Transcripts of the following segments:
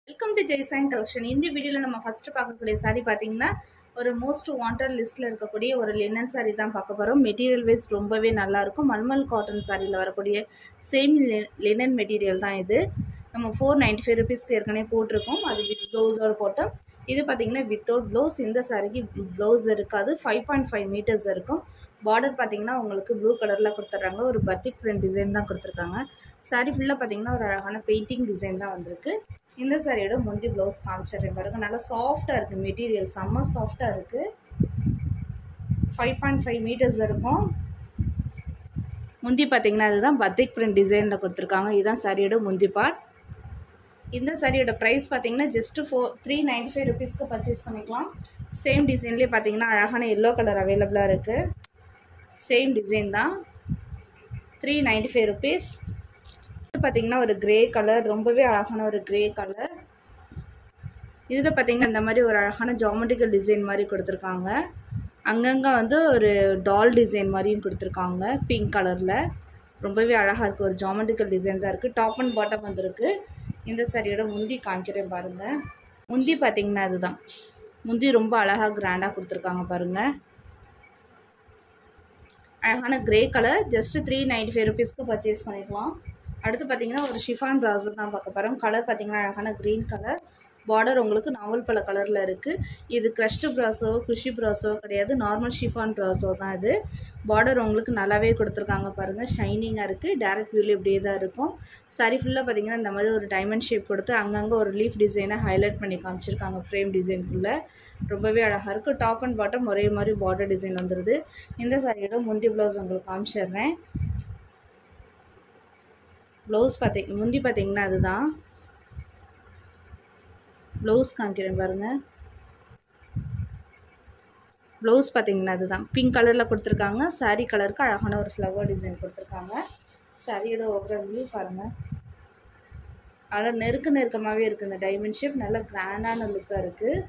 welcome to ஜெய்சாங் collection இந்த வீடியோவில் நம்ம ஃபஸ்ட்டு பார்க்கக்கூடிய saree பார்த்தீங்கன்னா ஒரு மோஸ்ட் வாண்டட் லிஸ்ட்டில் இருக்கக்கூடிய ஒரு லினன் saree தான் பார்க்க போகிறோம் மெட்டீரியல் வைஸ் ரொம்பவே நல்லாயிருக்கும் மல்மல் காட்டன் சாரியில் வரக்கூடிய சேம் லினன் மெட்டீரியல் தான் இது நம்ம ஃபோர் நைன்ட்டி ஃபைவ் ருபீஸ்க்கு ஏற்கனவே போட்டிருக்கோம் அது வித் ப்ளவுஸோடு போட்டோம் இது பார்த்தீங்கன்னா வித்தவுட் ப்ளவுஸ் இந்த சாரிக்கு ப்ளவுஸ் இருக்காது ஃபைவ் பாயிண்ட் ஃபைவ் மீட்டர்ஸ் இருக்கும் பார்டர் பார்த்தீங்கன்னா உங்களுக்கு ப்ளூ கலரில் கொடுத்துட்றாங்க ஒரு பத்திக் பிரிண்ட் டிசைன் தான் கொடுத்துருக்காங்க சாரி ஃபுல்லாக பார்த்தீங்கன்னா ஒரு அழகான பெயிண்டிங் டிசைன் தான் வந்திருக்கு இந்த சாரியோட முந்தி ப்ளவுஸ் காமிச்சிடுறேன் பாருங்க நல்லா சாஃப்டாக இருக்குது மெட்டீரியல் செம்ம சாஃப்டாக இருக்குது ஃபைவ் பாயிண்ட் ஃபைவ் மீட்டர்ஸ் இருக்கும் முந்தி பார்த்தீங்கன்னா அதுதான் பத்திக் பிரிண்ட் டிசைனில் கொடுத்துருக்காங்க இதுதான் சாரியோட முந்தி பார்ட் இந்த சாரியோட ப்ரைஸ் பார்த்தீங்கன்னா just four three ninety five ருபீஸ்க்கு பர்ச்சேஸ் பண்ணிக்கலாம் சேம் டிசைன்லேயே பார்த்தீங்கன்னா அழகான எல்லோ கலர் அவைலபிளாக இருக்குது சேம் டிசைன் தான் த்ரீ நைன்ட்டி ஃபைவ் ருபீஸ் பார்த்தீங்கன்னா ஒரு கிரே கலர் ரொம்பவே அழகான ஒரு கிரே கலர் இதில் பார்த்தீங்கன்னா இந்த மாதிரி ஒரு அழகான ஜாமெட்ரிக்கல் டிசைன் மாதிரி கொடுத்துருக்காங்க அங்கங்கே வந்து ஒரு டால் டிசைன் மாதிரியும் கொடுத்துருக்காங்க பிங்க் கலரில் ரொம்பவே அழகாக இருக்குது ஒரு ஜாமெட்ரிக்கல் டிசைன் தான் இருக்குது டாப் அண்ட் பாட்டம் வந்திருக்கு இந்த சாரியோட முந்தி காமிக்கிறேன் பாருங்கள் முந்தி பார்த்தீங்கன்னா அதுதான் முந்தி ரொம்ப அழகாக கிராண்டாக கொடுத்துருக்காங்க பாருங்கள் அழகான grey colour just three ninety five ருபீஸ்க்கு பர்ச்சேஸ் பண்ணிக்கலாம் அடுத்து பார்த்தீங்கன்னா ஒரு ஷிஃபான் ப்ராசோ தான் பார்க்க போகிறோம் கலர் பார்த்தீங்கன்னா அழகான க்ரீன் கலர் பார்டர் உங்களுக்கு நாவல் பல கலரில் இருக்குது இது க்ரஷ்டு ப்ராஸோ குஷி ப்ராஸோ கிடையாது நார்மல் ஷிஃபான் ப்ராஸோ தான் இது பார்டர் உங்களுக்கு நல்லாவே கொடுத்துருக்காங்க பாருங்கள் ஷைனிங்காக இருக்குது டேரக்ட் வியூவில் இப்படியே தான் இருக்கும் சாரி ஃபுல்லாக பார்த்தீங்கன்னா இந்த மாதிரி ஒரு டைமண்ட் ஷேப் கொடுத்து அங்கங்கே ஒரு லீஃப் டிசைனை ஹைலைட் பண்ணி காமிச்சிருக்காங்க ஃப்ரேம் டிசைனுக்குள்ளே ரொம்பவே அழகாக இருக்குது டாப் அண்ட் பாட்டம் ஒரே மாதிரி பார்டர் டிசைன் வந்துடுது இந்த சாரியோட முந்தி ப்ளவுஸ் உங்களுக்கு காமிச்சிடுறேன் ப்ளவுஸ் பார்த்தீங்க முந்தி பார்த்தீங்கன்னா அதுதான் ப்ளவுஸ் காமிக்கிறேன் பாருங்கள் ப்ளவுஸ் பார்த்தீங்கன்னா அதுதான் பிங்க் கலரில் கொடுத்துருக்காங்க சாரீ கலருக்கு அழகான ஒரு ஃப்ளவர் டிசைன் கொடுத்துருக்காங்க சாரியோட ஓவரால் வியூ பாருங்கள் அழகாக நெருக்க நெருக்கமாகவே இருக்குது இந்த டைமண்ட் ஷேப் நல்லா கிராண்டான லுக்காக இருக்குது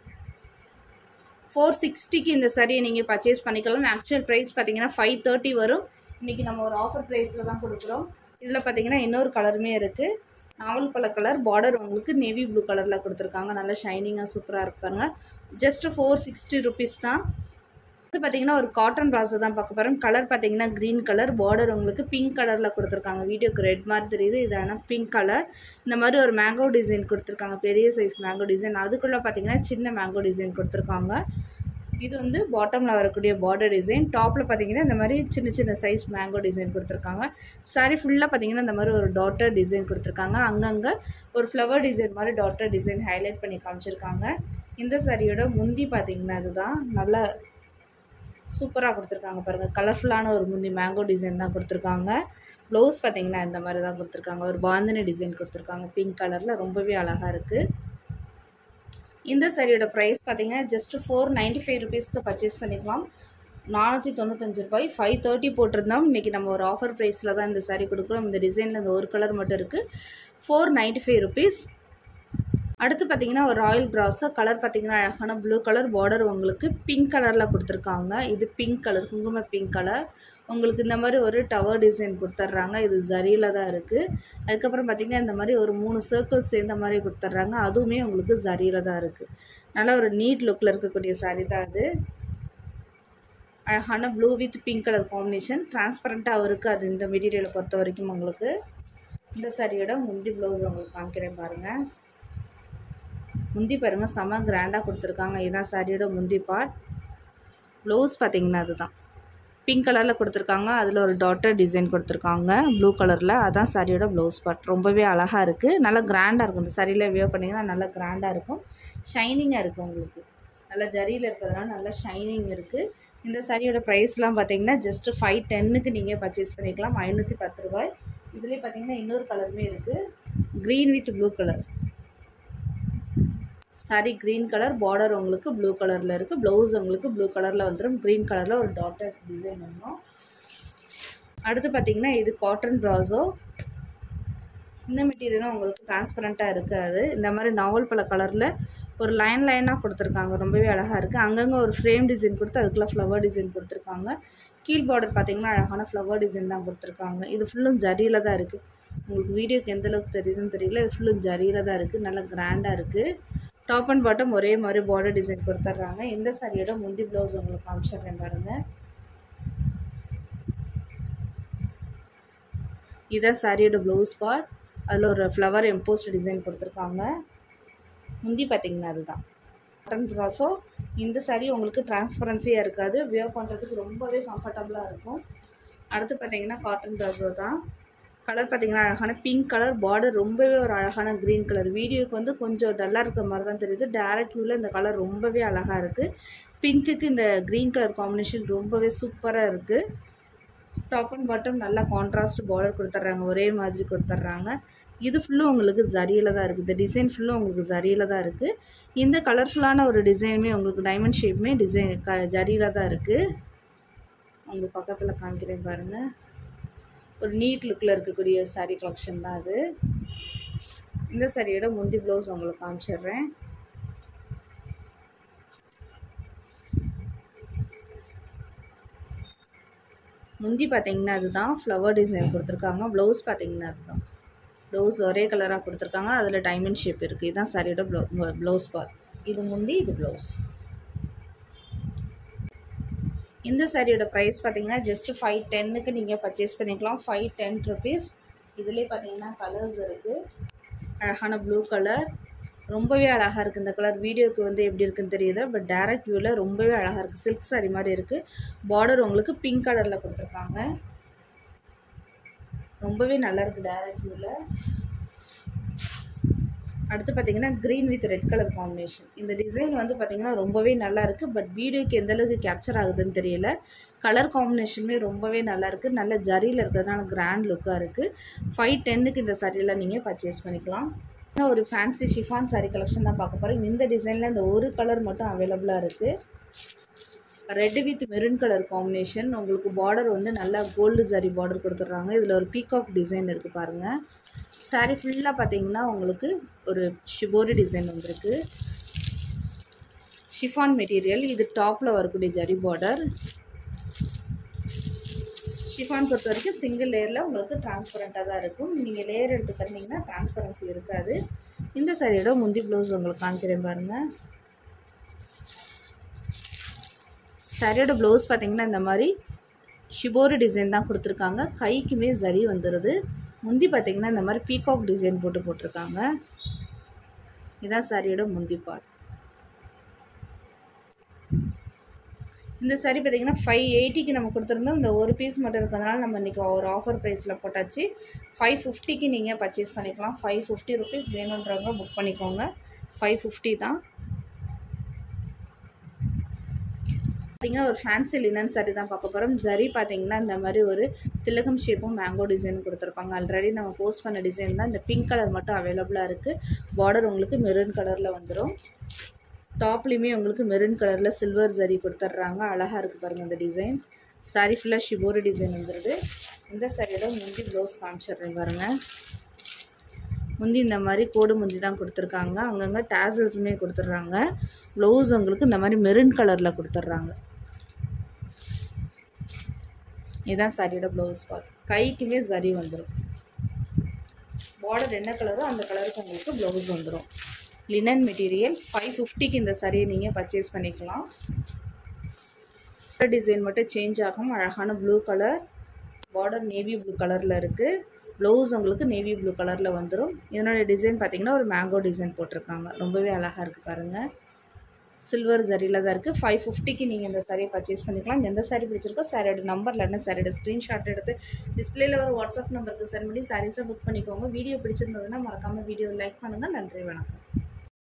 ஃபோர் சிக்ஸ்டிக்கு இந்த சாரியை நீங்கள் பர்ச்சேஸ் பண்ணிக்கலாம் ஆக்சுவல் ப்ரைஸ் பார்த்தீங்கன்னா ஃபைவ் தேர்ட்டி வரும் இன்றைக்கி நம்ம ஒரு ஆஃபர் ப்ரைஸில் தான் கொடுக்குறோம் இதில் பார்த்தீங்கன்னா இன்னொரு கலருமே இருக்குது நாவல் பழ கலர் பார்டர் உங்களுக்கு நேவி ப்ளூ கலரில் கொடுத்துருக்காங்க நல்லா ஷைனிங்காக சூப்பராக இருப்பாங்க ஜஸ்ட்டு ஃபோர் சிக்ஸ்டி ருபீஸ் தான் இது பார்த்தீங்கன்னா ஒரு காட்டன் ப்ராஸை தான் பார்க்க போகிறோம் கலர் பார்த்தீங்கன்னா க்ரீன் கலர் பார்டர் உங்களுக்கு பிங்க் கலரில் கொடுத்துருக்காங்க வீடியோக்கு ரெட் மாதிரி தெரியுது இது ஆனால் பிங்க் கலர் இந்த மாதிரி ஒரு மேங்கோ டிசைன் கொடுத்துருக்காங்க பெரிய சைஸ் மேங்கோ டிசைன் அதுக்குள்ளே பார்த்தீங்கன்னா சின்ன மேங்கோ டிசைன் கொடுத்துருக்காங்க இது வந்து பாட்டமில் வரக்கூடிய பார்டர் டிசைன் டாப்பில் பார்த்தீங்கன்னா இந்த மாதிரி சின்ன சின்ன சைஸ் மேங்கோ டிசைன் கொடுத்துருக்காங்க சாரி ஃபுல்லாக பார்த்தீங்கன்னா இந்த மாதிரி ஒரு டாட்டர் டிசைன் கொடுத்துருக்காங்க அங்கங்கே ஒரு ஃப்ளவர் டிசைன் மாதிரி டாட்டர் டிசைன் ஹைலைட் பண்ணி காமிச்சிருக்காங்க இந்த சாரியோட முந்தி பார்த்தீங்கன்னா அதுதான் நல்லா சூப்பராக கொடுத்துருக்காங்க பாருங்கள் கலர்ஃபுல்லான ஒரு முந்தி மேங்கோ டிசைன் தான் கொடுத்துருக்காங்க ப்ளவுஸ் பார்த்தீங்கன்னா இந்த மாதிரி தான் கொடுத்துருக்காங்க ஒரு பாந்தினி டிசைன் கொடுத்துருக்காங்க பிங்க் கலரில் ரொம்பவே அழகாக இருக்குது இந்த சாரியோட ப்ரைஸ் பார்த்தீங்கன்னா ஜஸ்ட்டு ஃபோர் நைன்ட்டி ஃபைவ் ருபீஸ்க்கு பர்ச்சேஸ் பண்ணிக்கலாம் நானூற்றி தொண்ணூத்தஞ்சு ரூபாய் ஃபைவ் தேர்ட்டி போட்டிருந்தோம் இன்றைக்கி நம்ம ஒரு ஆஃபர் ப்ரைஸில் தான் இந்த சாரீ கொடுக்குறோம் இந்த டிசைனில் இந்த ஒரு கலர் மட்டும் இருக்குது ஃபோர் நைன்ட்டி ஃபைவ் ருபீஸ் அடுத்து பார்த்தீங்கன்னா ஒரு ராயல் ப்ராஸோ கலர் பார்த்தீங்கன்னா அழகான ப்ளூ கலர் பார்டர் உங்களுக்கு பிங்க் கலரில் கொடுத்துருக்காங்க இது பிங்க் கலர் குங்கும பிங்க் கலர் உங்களுக்கு இந்த மாதிரி ஒரு டவர் டிசைன் கொடுத்துட்றாங்க இது ஜரியில் தான் இருக்குது அதுக்கப்புறம் பார்த்திங்கன்னா இந்த மாதிரி ஒரு மூணு சர்க்கிள்ஸ் சேர்ந்த மாதிரி கொடுத்துட்றாங்க அதுவுமே உங்களுக்கு ஜரியில் தான் இருக்குது நல்லா ஒரு நீட் லுக்கில் இருக்கக்கூடிய சாரீ தான் அது அழகான blue with pink colour combination டிரான்ஸ்பரண்ட்டாக இருக்குது அது இந்த மெட்டீரியலை பொறுத்த வரைக்கும் உங்களுக்கு இந்த சாரியோட முந்தி ப்ளவுஸ் உங்களுக்கு காமிக்கிறேன் பாருங்கள் முந்தி பாருங்கள் செம கிராண்டாக கொடுத்துருக்காங்க இதுதான் சாரியோட முந்தி பார்ட் ப்ளவுஸ் பார்த்திங்கன்னா அதுதான் பிங்க் கலரில் கொடுத்துருக்காங்க அதில் ஒரு டாட்டர் டிசைன் கொடுத்துருக்காங்க ப்ளூ கலரில் அதான் சாரியோட ப்ளவுஸ் பார்ட் ரொம்பவே அழகாக இருக்குது நல்லா கிராண்டாக இருக்கும் இந்த சாரியில் வியர் பண்ணிங்கன்னா நல்லா கிராண்டாக இருக்கும் ஷைனிங்காக இருக்குது உங்களுக்கு நல்லா ஜரியில் இருக்கிறதுனால நல்லா ஷைனிங் இருக்குது இந்த சாரியோட ப்ரைஸ்லாம் பார்த்தீங்கன்னா ஜஸ்ட்டு ஃபைவ் டென்னுக்கு நீங்கள் பர்ச்சேஸ் பண்ணிக்கலாம் ஐநூற்றி பத்து ரூபாய் இதுலேயே பார்த்தீங்கன்னா இன்னொரு கலருமே இருக்குது green with blue colour sari green colour border உங்களுக்கு ப்ளூ கலரில் இருக்குது ப்ளவுஸ் உங்களுக்கு ப்ளூ கலரில் வந்துடும் க்ரீன் கலரில் ஒரு டாட்டர் டிசைன் வந்துடும் அடுத்து பார்த்திங்கன்னா இது காட்டன் ப்ராஸோ இந்த மெட்டீரியலும் உங்களுக்கு டிரான்ஸ்பரண்ட்டாக இருக்காது இந்த மாதிரி நாவல் பல கலரில் ஒரு லைன் லைனாக கொடுத்துருக்காங்க ரொம்பவே அழகாக இருக்குது அங்கங்கே ஒரு ஃப்ரேம் டிசைன் கொடுத்து அதுக்குள்ளே ஃப்ளவர் டிசைன் கொடுத்துருக்காங்க கீழ் பார்டர் பார்த்திங்கன்னா அழகான ஃப்ளவர் டிசைன் தான் கொடுத்துருக்காங்க இது ஃபுல்லும் ஜரியில் தான் இருக்குது உங்களுக்கு வீடியோக்கு எந்த அளவுக்கு தெரியுதுன்னு தெரியல இது ஃபுல்லும் ஜரியில் தான் இருக்குது நல்லா கிராண்டாக இருக்குது டாப் அண்ட் பாட்டம் ஒரே மாதிரி பார்டர் டிசைன் கொடுத்துட்றாங்க இந்த சாரியோட முந்தி ப்ளவுஸ் உங்களுக்கு காமிச்சிடுறேன் பாருங்கள் இதான் சாரியோட ப்ளவுஸ் பார்ட் அதில் ஒரு ஃப்ளவர் எம்போஸ்ட் டிசைன் கொடுத்துருக்காங்க முந்தி பார்த்தீங்கன்னா அதுதான் காட்டன் ப்ராஸோ இந்த சாரீ உங்களுக்கு டிரான்ஸ்பரன்சியாக இருக்காது வியர் பண்ணுறதுக்கு ரொம்பவே கம்ஃபர்டபுளாக இருக்கும் அடுத்து பார்த்தீங்கன்னா காட்டன் ப்ராஸோ தான் கலர் பார்த்தீங்கன்னா அழகான பிங்க் கலர் பார்டர் ரொம்பவே ஒரு அழகான க்ரீன் கலர் வீடியோக்கு வந்து கொஞ்சம் டல்லாக இருக்கிற மாதிரி தான் தெரியுது டேரக்ட் வியூவில் இந்த கலர் ரொம்பவே அழகாக இருக்குது பிங்க்குக்கு இந்த க்ரீன் கலர் காம்பினேஷன் ரொம்பவே சூப்பராக இருக்குது டாப் அண்ட் பாட்டம் நல்லா கான்ட்ராஸ்ட் பார்டர் கொடுத்துட்றாங்க ஒரே மாதிரி கொடுத்துட்றாங்க இது ஃபுல்லும் உங்களுக்கு ஜரியில் தான் இருக்குது இந்த டிசைன் ஃபுல்லும் உங்களுக்கு ஜரியில் தான் இருக்குது இந்த கலர்ஃபுல்லான ஒரு டிசைனுமே உங்களுக்கு டைமண்ட் ஷேப்புமே டிசைன் க ஜரியில் தான் இருக்குது உங்களுக்கு பக்கத்தில் காமிக்கிறேன் பாருங்கள் ஒரு நீட் லுக்கில் இருக்கக்கூடிய சாரீ கலெக்ஷன் தான் அது இந்த சாரியோட முந்தி ப்ளவுஸ் உங்களுக்கு காமிச்சிடுறேன் முந்தி பார்த்தீங்கன்னா அதுதான் ஃப்ளவர் டிசைன் கொடுத்துருக்காங்க ப்ளவுஸ் பார்த்தீங்கன்னா அதுதான் ப்ளவுஸ் ஒரே கலராக கொடுத்துருக்காங்க அதில் டைமண்ட் ஷேப் இருக்குது இதுதான் சாரியோட ப்ளவு ப்ளவுஸ் பார்ட் இது முந்தி இது ப்ளவுஸ் இந்த சாரியோட ப்ரைஸ் பார்த்தீங்கன்னா ஜஸ்ட் ஃபைவ் டென்னுக்கு நீங்கள் பர்ச்சேஸ் பண்ணிக்கலாம் ஃபைவ் டென் ருபீஸ் இதுலேயே பார்த்தீங்கன்னா கலர்ஸ் இருக்குது அழகான ப்ளூ கலர் ரொம்பவே அழகாக இருக்குது இந்த கலர் வீடியோக்கு வந்து எப்படி இருக்குன்னு தெரியுது பட் டேரக்ட் வியூவில் ரொம்பவே அழகாக இருக்குது சில்க் சாரி மாதிரி இருக்குது பார்டர் உங்களுக்கு பிங்க் கலரில் கொடுத்துருக்காங்க ரொம்பவே நல்லா இருக்குது டேரக்ட் வியூவில் அடுத்து பார்த்தீங்கன்னா green with red colour combination இந்த டிசைன் வந்து பார்த்தீங்கன்னா ரொம்பவே நல்லா இருக்குது பட் வீடியோக்கு எந்த அளவுக்கு கேப்சர் ஆகுதுன்னு தெரியல கலர் காம்பினேஷனுமே ரொம்பவே நல்லா இருக்குது நல்ல ஜரியில் இருக்கிறதுனால கிராண்ட் லுக்காக இருக்குது ஃபைவ் டென்னுக்கு இந்த சாரியெல்லாம் நீங்கள் பர்ச்சேஸ் பண்ணிக்கலாம் ஒரு ஃபேன்சி ஷிஃபான் சாரீ கலெக்ஷன் தான் பார்க்க போகிறோம் இந்த டிசைனில் இந்த ஒரு கலர் மட்டும் அவைலபிளாக இருக்குது red with maroon colour combination உங்களுக்கு பார்டர் வந்து நல்லா கோல்டு சாரி பார்டர் கொடுத்துட்றாங்க இதில் ஒரு பீகாக் டிசைன் இருக்குது பாருங்கள் சாரீ ஃபுல்லாக பார்த்தீங்கன்னா உங்களுக்கு ஒரு ஷிபோரி டிசைன் வந்திருக்கு ஷிஃபான் மெட்டீரியல் இது டாப்பில் வரக்கூடிய ஜரி பார்டர் ஷிஃபான் பொறுத்த வரைக்கும் சிங்கிள் லேயரில் உங்களுக்கு டிரான்ஸ்பரண்ட்டாக தான் இருக்கும் நீங்கள் லேயர் எடுத்து தந்தீங்கன்னா டிரான்ஸ்பரன்சி இருக்காது இந்த சாரியோட முந்தி ப்ளவுஸ் உங்களுக்கு காமிக்கிறேன் பாருங்கள் சாரியோட ப்ளவுஸ் பார்த்தீங்கன்னா இந்த மாதிரி ஷிபோரி டிசைன் தான் கொடுத்துருக்காங்க கைக்குமே சரி வந்துடுது முந்தி பார்த்தீங்கன்னா இந்த மாதிரி பீகாக் டிசைன் போட்டு போட்டிருக்காங்க இதான் சாரியோட முந்தி பார்ட் இந்த சாரி பார்த்தீங்கன்னா ஃபைவ் எயிட்டிக்கு நம்ம கொடுத்துருந்தோம் இந்த ஒரு பீஸ் மட்டும் இருக்கிறதுனால நம்ம இன்றைக்கி ஒரு ஆஃபர் ப்ரைஸில் போட்டாச்சு ஃபைவ் ஃபிஃப்டிக்கு நீங்கள் பர்ச்சேஸ் பண்ணிக்கலாம் ஃபைவ் ஃபிஃப்டி ருபீஸ் வேணுன்றவங்க புக் பண்ணிக்கோங்க ஃபைவ் ஃபிஃப்டி தான் பார்த்தீங்கன்னா ஒரு ஃபேன்சி லினன் சாரி தான் பார்க்க போகிறோம் ஜரி பார்த்தீங்கன்னா இந்த மாதிரி ஒரு திலகம் ஷேப்பும் மேங்கோ டிசைன் கொடுத்துருப்பாங்க ஆல்ரெடி நம்ம போஸ்ட் பண்ண டிசைன் தான் இந்த பிங்க் கலர் மட்டும் அவைலபிளாக இருக்குது பார்டர் உங்களுக்கு மெரூன் கலரில் வந்துடும் டாப்லேயுமே உங்களுக்கு மெரூன் கலரில் சில்வர் ஜரி கொடுத்துட்றாங்க அழகாக இருக்குது பாருங்கள் இந்த டிசைன் சாரி ஃபுல்லாக ஷிபோரி டிசைன் வந்துடுது இந்த சாரியோட முந்தி ப்ளவுஸ் காமிச்சிடுறேன் பாருங்கள் முந்தி இந்த மாதிரி கோடு முந்தி தான் கொடுத்துருக்காங்க அங்கங்கே டேசல்ஸுமே கொடுத்துட்றாங்க ப்ளவுஸ் உங்களுக்கு இந்த மாதிரி மெரூன் கலரில் கொடுத்துட்றாங்க இதுதான் சாரியோட ப்ளவுஸ் பார்ட் கைக்குமே சரி வந்துடும் பார்டர் என்ன கலரோ அந்த கலருக்கு உங்களுக்கு ப்ளவுஸ் வந்துடும் லினன் மெட்டீரியல் ஃபைவ் ஃபிஃப்டிக்கு இந்த சாரியை நீங்கள் பர்ச்சேஸ் பண்ணிக்கலாம் டிசைன் மட்டும் சேஞ்ச் ஆகும் அழகான blue colour border navy blue கலரில் இருக்குது ப்ளவுஸ் உங்களுக்கு நேவி ப்ளூ கலரில் வந்துடும் இதனோட டிசைன் பார்த்தீங்கன்னா ஒரு மேங்கோ டிசைன் போட்டிருக்காங்க ரொம்பவே அழகாக இருக்குது பாருங்கள் சில்வர் சரியில் தான் இருக்குது ஃபைவ் ஃபிஃப்டிக்கு நீங்கள் இந்த சாரியை பர்ச்சேஸ் பண்ணிக்கலாம் எந்த சாரி பிடிச்சிருக்கோ சாரியோட நம்பர் இல்லைன்னா சாரியோட ஸ்க்ரீன்ஷாட் எடுத்து டிஸ்பிளேல ஒரு வாட்ஸ்அப் நம்பருக்கு சென்ட் பண்ணி சாரீஸை புக் பண்ணிக்கோங்க வீடியோ பிடிச்சிருந்ததுன்னா மறக்காமல் வீடியோ லைக் பண்ணுங்கள் நன்றி வணக்கம்